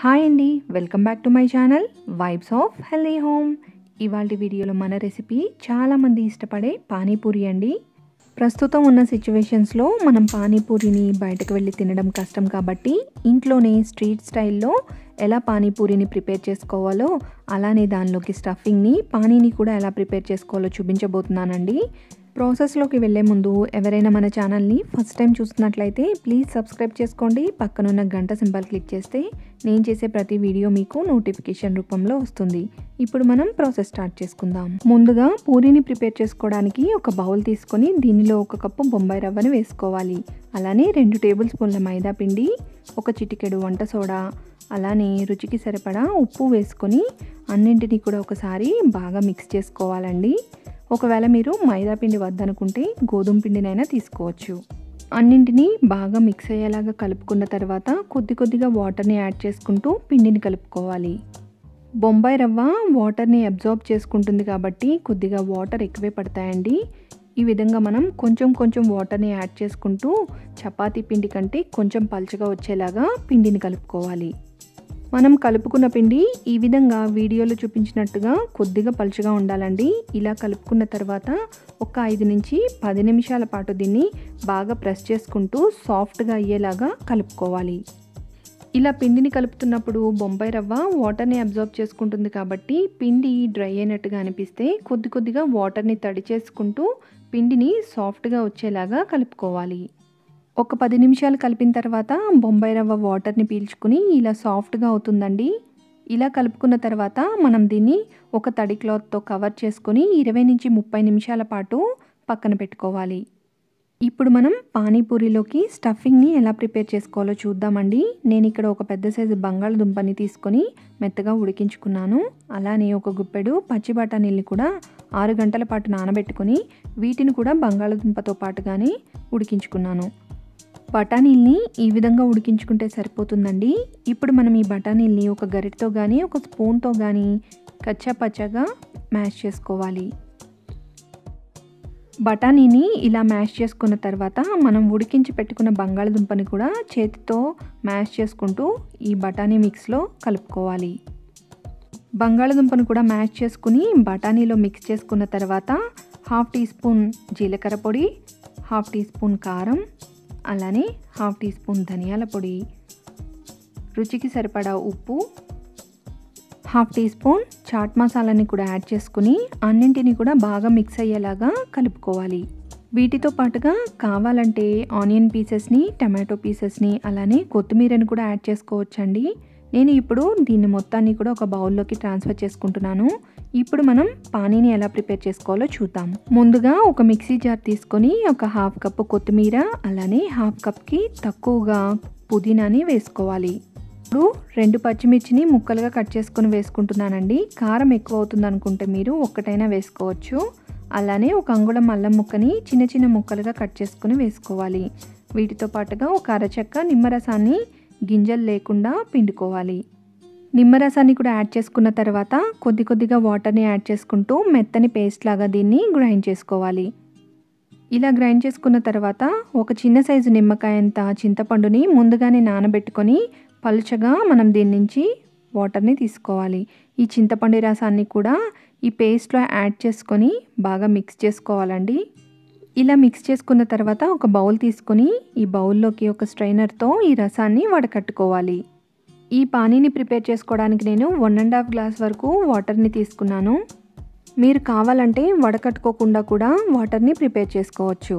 hi అండి welcome back to my channel vibes of healthy home ఇవాళ వీడియోలో మన రెసిపీ చాలామంది ఇష్టపడే పానీపూరి అండి ప్రస్తుతం ఉన్న సిచ్యువేషన్స్లో మనం పానీపూరిని బయటకు వెళ్ళి తినడం కష్టం కాబట్టి ఇంట్లోనే స్ట్రీట్ స్టైల్లో ఎలా పానీపూరిని ప్రిపేర్ చేసుకోవాలో అలానే దానిలోకి స్టఫింగ్ని పానీని కూడా ఎలా ప్రిపేర్ చేసుకోవాలో చూపించబోతున్నానండి ప్రాసెస్లోకి వెళ్ళే ముందు ఎవరైనా మన ఛానల్ని ఫస్ట్ టైం చూస్తున్నట్లయితే ప్లీజ్ సబ్స్క్రైబ్ చేసుకోండి పక్కనున్న గంట సింబల్ క్లిక్ చేస్తే నేను చేసే ప్రతి వీడియో మీకు నోటిఫికేషన్ రూపంలో వస్తుంది ఇప్పుడు మనం ప్రాసెస్ స్టార్ట్ చేసుకుందాం ముందుగా పూరీని ప్రిపేర్ చేసుకోవడానికి ఒక బౌల్ తీసుకొని దీనిలో ఒక కప్పు బొంబాయి రవ్వని వేసుకోవాలి అలానే రెండు టేబుల్ స్పూన్ల మైదా పిండి ఒక చిటికెడు వంట సోడా అలానే రుచికి సరిపడా ఉప్పు వేసుకొని అన్నింటినీ కూడా ఒకసారి బాగా మిక్స్ చేసుకోవాలండి ఒకవేళ మీరు మైదా పిండి వద్దనుకుంటే గోధుమ పిండినైనా తీసుకోవచ్చు అన్నింటినీ బాగా మిక్స్ అయ్యేలాగా కలుపుకున్న తర్వాత కొద్ది కొద్దిగా వాటర్ని యాడ్ చేసుకుంటూ పిండిని కలుపుకోవాలి బొంబాయి రవ్వ వాటర్ని అబ్జార్బ్ చేసుకుంటుంది కాబట్టి కొద్దిగా వాటర్ ఎక్కువే పడతాయండి ఈ విధంగా మనం కొంచెం కొంచెం వాటర్ని యాడ్ చేసుకుంటూ చపాతీ పిండి కంటే కొంచెం పలుచగా వచ్చేలాగా పిండిని కలుపుకోవాలి మనం కలుపుకున్న పిండి ఈ విధంగా వీడియోలో చూపించినట్టుగా కొద్దిగా పలుచగా ఉండాలండి ఇలా కలుపుకున్న తర్వాత ఒక ఐదు నుంచి పది నిమిషాల పాటు దీన్ని బాగా ప్రెస్ చేసుకుంటూ సాఫ్ట్గా అయ్యేలాగా కలుపుకోవాలి ఇలా పిండిని కలుపుతున్నప్పుడు బొంబాయి రవ్వ వాటర్ని అబ్జర్వ్ చేసుకుంటుంది కాబట్టి పిండి డ్రై అయినట్టుగా అనిపిస్తే కొద్ది కొద్దిగా వాటర్ని తడి చేసుకుంటూ పిండిని సాఫ్ట్గా వచ్చేలాగా కలుపుకోవాలి ఒక పది నిమిషాలు కలిపిన తర్వాత బొంబాయి రవ్వ వాటర్ని పీల్చుకుని ఇలా సాఫ్ట్గా అవుతుందండి ఇలా కలుపుకున్న తర్వాత మనం దీన్ని ఒక తడి క్లాత్తో కవర్ చేసుకొని ఇరవై నుంచి ముప్పై నిమిషాల పాటు పక్కన పెట్టుకోవాలి ఇప్పుడు మనం పానీపూరిలోకి స్టఫింగ్ని ఎలా ప్రిపేర్ చేసుకోవాలో చూద్దామండి నేను ఇక్కడ ఒక పెద్ద సైజు బంగాళదుంపని తీసుకొని మెత్తగా ఉడికించుకున్నాను అలానే ఒక గుప్పెడు పచ్చి బఠానీల్ని కూడా ఆరు గంటల పాటు నానబెట్టుకొని వీటిని కూడా బంగాళదుంపతో పాటుగానే ఉడికించుకున్నాను బఠానీల్ని ఈ విధంగా ఉడికించుకుంటే సరిపోతుందండి ఇప్పుడు మనం ఈ బఠానీల్ని ఒక గరిటతో కానీ ఒక స్పూన్తో కానీ కచ్చా పచ్చగా మ్యాష్ చేసుకోవాలి బఠానీని ఇలా మ్యాష్ చేసుకున్న తర్వాత మనం ఉడికించి పెట్టుకున్న బంగాళదుంపని కూడా చేతితో మ్యాష్ చేసుకుంటూ ఈ బఠానీ మిక్స్లో కలుపుకోవాలి బంగాళదుంపను కూడా మ్యాష్ చేసుకుని బఠానీలో మిక్స్ చేసుకున్న తర్వాత హాఫ్ టీ స్పూన్ జీలకర్ర పొడి హాఫ్ టీ స్పూన్ కారం అలానే హాఫ్ టీ స్పూన్ ధనియాల పొడి రుచికి సరిపడా ఉప్పు హాఫ్ టీ స్పూన్ చాట్ మసాలాని కూడా యాడ్ చేసుకుని అన్నింటినీ కూడా బాగా మిక్స్ అయ్యేలాగా కలుపుకోవాలి వీటితో పాటుగా కావాలంటే ఆనియన్ పీసెస్ని టమాటో పీసెస్ని అలానే కొత్తిమీరని కూడా యాడ్ చేసుకోవచ్చండి నేను ఇప్పుడు దీన్ని మొత్తాన్ని కూడా ఒక బౌల్లోకి ట్రాన్స్ఫర్ చేసుకుంటున్నాను ఇప్పుడు మనం పానీని ఎలా ప్రిపేర్ చేసుకోవాలో చూద్దాం ముందుగా ఒక మిక్సీ జార్ తీసుకొని ఒక హాఫ్ కప్పు కొత్తిమీర అలానే హాఫ్ కప్కి తక్కువగా పుదీనాని వేసుకోవాలి ఇప్పుడు రెండు పచ్చిమిర్చిని ముక్కలుగా కట్ చేసుకొని వేసుకుంటున్నానండి కారం ఎక్కువ అవుతుంది అనుకుంటే మీరు ఒక్కటైనా వేసుకోవచ్చు అలానే ఒక అంగుళం అల్లం ముక్కని చిన్న చిన్న ముక్కలుగా కట్ చేసుకుని వేసుకోవాలి వీటితో పాటుగా ఒక అరచక్క నిమ్మరసాన్ని గింజలు లేకుండా పిండుకోవాలి నిమ్మరసాన్ని కూడా యాడ్ చేసుకున్న తర్వాత కొద్ది కొద్దిగా వాటర్ని యాడ్ చేసుకుంటూ మెత్తని పేస్ట్ లాగా దీన్ని గ్రైండ్ చేసుకోవాలి ఇలా గ్రైండ్ చేసుకున్న తర్వాత ఒక చిన్న సైజు నిమ్మకాయంత చింతపండుని ముందుగానే నానబెట్టుకొని పలుచగా మనం దీని నుంచి వాటర్ని తీసుకోవాలి ఈ చింతపండు రసాన్ని కూడా ఈ పేస్ట్లో యాడ్ చేసుకొని బాగా మిక్స్ చేసుకోవాలండి ఇలా మిక్స్ చేసుకున్న తర్వాత ఒక బౌల్ తీసుకొని ఈ బౌల్లోకి ఒక స్ట్రైనర్తో ఈ రసాన్ని వడకట్టుకోవాలి ఈ పానీని ప్రిపేర్ చేసుకోవడానికి నేను వన్ అండ్ హాఫ్ గ్లాస్ వరకు వాటర్ని తీసుకున్నాను మీరు కావాలంటే వడకట్టుకోకుండా కూడా వాటర్ని ప్రిపేర్ చేసుకోవచ్చు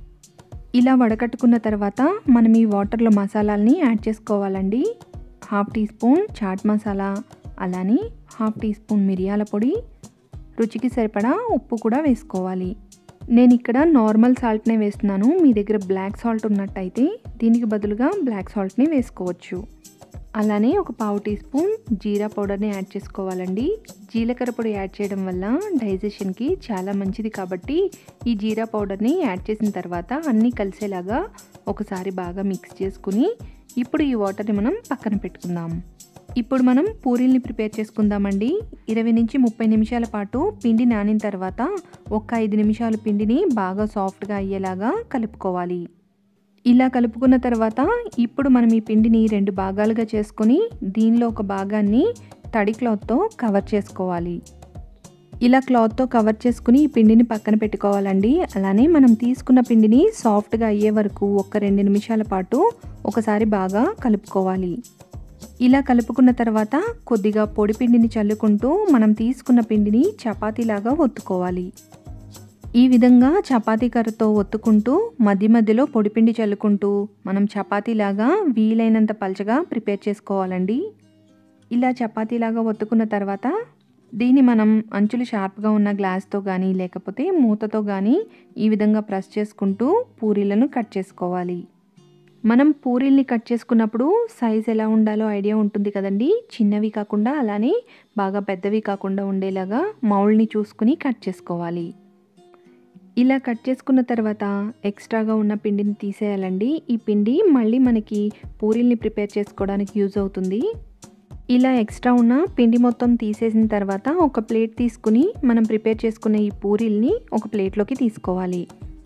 ఇలా వడకట్టుకున్న తర్వాత మనం ఈ వాటర్లో మసాలాల్ని యాడ్ చేసుకోవాలండి half teaspoon chaat masala అలానే హాఫ్ టీ స్పూన్ మిరియాల పొడి రుచికి సరిపడా ఉప్పు కూడా వేసుకోవాలి నేను ఇక్కడ నార్మల్ సాల్ట్నే వేస్తున్నాను మీ దగ్గర బ్లాక్ సాల్ట్ ఉన్నట్టయితే దీనికి బదులుగా బ్లాక్ సాల్ట్ని వేసుకోవచ్చు అలానే ఒక పావు టీ స్పూన్ జీరా పౌడర్ని యాడ్ చేసుకోవాలండి జీలకర్ర పొడి యాడ్ చేయడం వల్ల డైజెషన్కి చాలా మంచిది కాబట్టి ఈ జీరా పౌడర్ని యాడ్ చేసిన తర్వాత అన్నీ కలిసేలాగా ఒకసారి బాగా మిక్స్ చేసుకుని ఇప్పుడు ఈ వాటర్ని మనం పక్కన పెట్టుకుందాం ఇప్పుడు మనం పూరీల్ని ప్రిపేర్ చేసుకుందామండి ఇరవై నుంచి ముప్పై నిమిషాల పాటు పిండి నానిన తర్వాత ఒక ఐదు నిమిషాలు పిండిని బాగా సాఫ్ట్గా అయ్యేలాగా కలుపుకోవాలి ఇలా కలుపుకున్న తర్వాత ఇప్పుడు మనం ఈ పిండిని రెండు భాగాలుగా చేసుకొని దీనిలో ఒక భాగాన్ని తడి క్లాత్తో కవర్ చేసుకోవాలి ఇలా క్లాత్తో కవర్ చేసుకుని ఈ పిండిని పక్కన పెట్టుకోవాలండి అలానే మనం తీసుకున్న పిండిని సాఫ్ట్గా అయ్యే వరకు ఒక రెండు నిమిషాల పాటు ఒకసారి బాగా కలుపుకోవాలి ఇలా కలుపుకున్న తర్వాత కొద్దిగా పొడి పిండిని చల్లుకుంటూ మనం తీసుకున్న పిండిని చపాతీలాగా ఒత్తుకోవాలి ఈ విధంగా చపాతీ కర్రతో ఒత్తుకుంటూ మధ్య మధ్యలో పొడిపిండి చల్లుకుంటూ మనం చపాతీలాగా వీలైనంత పలచగా ప్రిపేర్ చేసుకోవాలండి ఇలా చపాతీలాగా ఒత్తుకున్న తర్వాత దీన్ని మనం అంచులు షార్ప్గా ఉన్న గ్లాస్తో కానీ లేకపోతే మూతతో కానీ ఈ విధంగా ప్రెస్ చేసుకుంటూ పూరీలను కట్ చేసుకోవాలి మనం పూరీల్ని కట్ చేసుకున్నప్పుడు సైజ్ ఎలా ఉండాలో ఐడియా ఉంటుంది కదండి చిన్నవి కాకుండా అలానే బాగా పెద్దవి కాకుండా ఉండేలాగా మౌల్ని చూసుకుని కట్ చేసుకోవాలి ఇలా కట్ చేసుకున్న తర్వాత ఎక్స్ట్రాగా ఉన్న పిండిని తీసేయాలండి ఈ పిండి మళ్ళీ మనకి పూరీల్ని ప్రిపేర్ చేసుకోవడానికి యూజ్ అవుతుంది ఇలా ఎక్స్ట్రా ఉన్న పిండి మొత్తం తీసేసిన తర్వాత ఒక ప్లేట్ తీసుకుని మనం ప్రిపేర్ చేసుకున్న ఈ పూరీల్ని ఒక ప్లేట్లోకి తీసుకోవాలి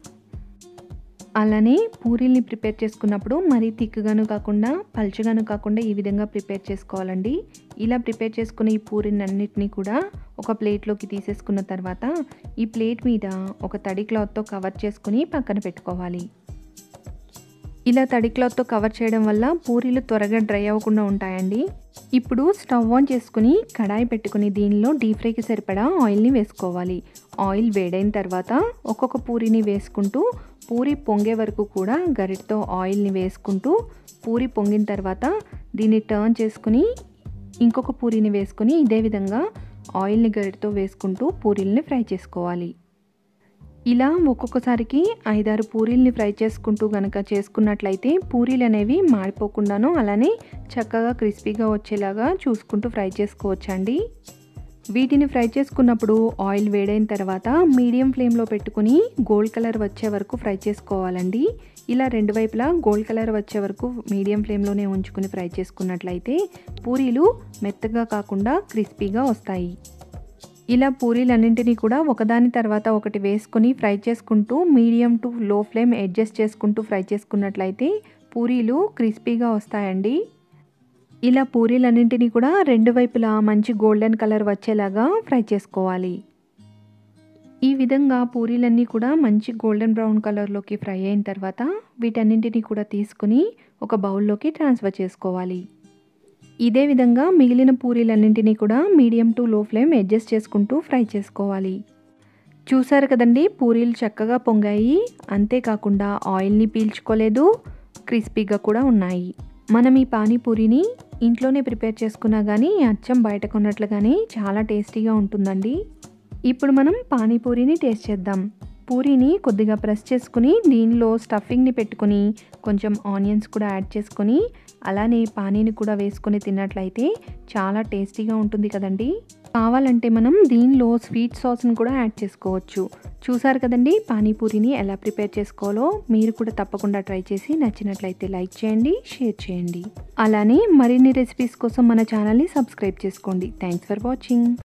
అలానే పూరీల్ని ప్రిపేర్ చేసుకున్నప్పుడు మరీ థిక్గాను కాకుండా పల్చగాను కాకుండా ఈ విధంగా ప్రిపేర్ చేసుకోవాలండి ఇలా ప్రిపేర్ చేసుకున్న ఈ పూరిని అన్నిటినీ కూడా ఒక ప్లేట్లోకి తీసేసుకున్న తర్వాత ఈ ప్లేట్ మీద ఒక తడి క్లాత్తో కవర్ చేసుకుని పక్కన పెట్టుకోవాలి ఇలా తడి క్లాత్తో కవర్ చేయడం వల్ల పూరీలు త్వరగా డ్రై అవ్వకుండా ఉంటాయండి ఇప్పుడు స్టవ్ ఆన్ చేసుకుని కడాయి పెట్టుకుని దీనిలో డీప్ ఫ్రైకి సరిపడా ఆయిల్ని వేసుకోవాలి ఆయిల్ వేడైన తర్వాత ఒక్కొక్క పూరిని వేసుకుంటూ పూరి పొంగే వరకు కూడా గరిటతో ఆయిల్ని వేసుకుంటూ పూరి పొంగిన తర్వాత దీన్ని టర్న్ చేసుకుని ఇంకొక పూరిని వేసుకుని ఇదే విధంగా ఆయిల్ని గరిటతో వేసుకుంటూ పూరీల్ని ఫ్రై చేసుకోవాలి ఇలా ఒక్కొక్కసారికి ఐదారు పూరీల్ని ఫ్రై చేసుకుంటూ గనక చేసుకున్నట్లయితే పూరీలు అనేవి మాడిపోకుండాను అలానే చక్కగా క్రిస్పీగా వచ్చేలాగా చూసుకుంటూ ఫ్రై చేసుకోవచ్చండి వీటిని ఫ్రై చేసుకున్నప్పుడు ఆయిల్ వేడైన తర్వాత మీడియం ఫ్లేమ్లో పెట్టుకుని గోల్డ్ కలర్ వచ్చే వరకు ఫ్రై చేసుకోవాలండి ఇలా రెండు వైపులా గోల్డ్ కలర్ వచ్చే వరకు మీడియం ఫ్లేమ్లోనే ఉంచుకుని ఫ్రై చేసుకున్నట్లయితే పూరీలు మెత్తగా కాకుండా క్రిస్పీగా వస్తాయి ఇలా పూరీలన్నింటినీ కూడా ఒకదాని తర్వాత ఒకటి వేసుకొని ఫ్రై చేసుకుంటూ medium to low flame adjust చేసుకుంటూ ఫ్రై చేసుకున్నట్లయితే పూరీలు క్రిస్పీగా వస్తాయండి ఇలా పూరీలన్నింటినీ కూడా రెండు వైపులా మంచి గోల్డెన్ కలర్ వచ్చేలాగా ఫ్రై చేసుకోవాలి ఈ విధంగా పూరీలన్నీ కూడా మంచి గోల్డెన్ బ్రౌన్ కలర్లోకి ఫ్రై అయిన తర్వాత వీటన్నింటినీ కూడా తీసుకుని ఒక బౌల్లోకి ట్రాన్స్ఫర్ చేసుకోవాలి ఇదే విధంగా మిగిలిన పూరీలన్నింటినీ కూడా medium to low flame adjust చేసుకుంటూ ఫ్రై చేసుకోవాలి చూసారు కదండి పూరీలు చక్కగా పొంగాయి అంతేకాకుండా ఆయిల్ని పీల్చుకోలేదు క్రిస్పీగా కూడా ఉన్నాయి మనం ఈ పానీపూరిని ఇంట్లోనే ప్రిపేర్ చేసుకున్నా కానీ అచ్చం బయట కొన్నట్లుగానే చాలా టేస్టీగా ఉంటుందండి ఇప్పుడు మనం పానీపూరిని టేస్ట్ చేద్దాం పూరీని కొద్దిగా ప్రెస్ చేసుకుని దీనిలో స్టఫింగ్ని పెట్టుకుని కొంచెం ఆనియన్స్ కూడా యాడ్ చేసుకొని అలానే పానీని కూడా వేసుకొని తిన్నట్లయితే చాలా టేస్టీగా ఉంటుంది కదండి కావాలంటే మనం దీనిలో స్వీట్ సాస్ని కూడా యాడ్ చేసుకోవచ్చు చూసారు కదండి పానీపూరిని ఎలా ప్రిపేర్ చేసుకోవాలో మీరు కూడా తప్పకుండా ట్రై చేసి నచ్చినట్లయితే లైక్ చేయండి షేర్ చేయండి అలానే మరిన్ని రెసిపీస్ కోసం మన ఛానల్ని సబ్స్క్రైబ్ చేసుకోండి థ్యాంక్స్ ఫర్ వాచింగ్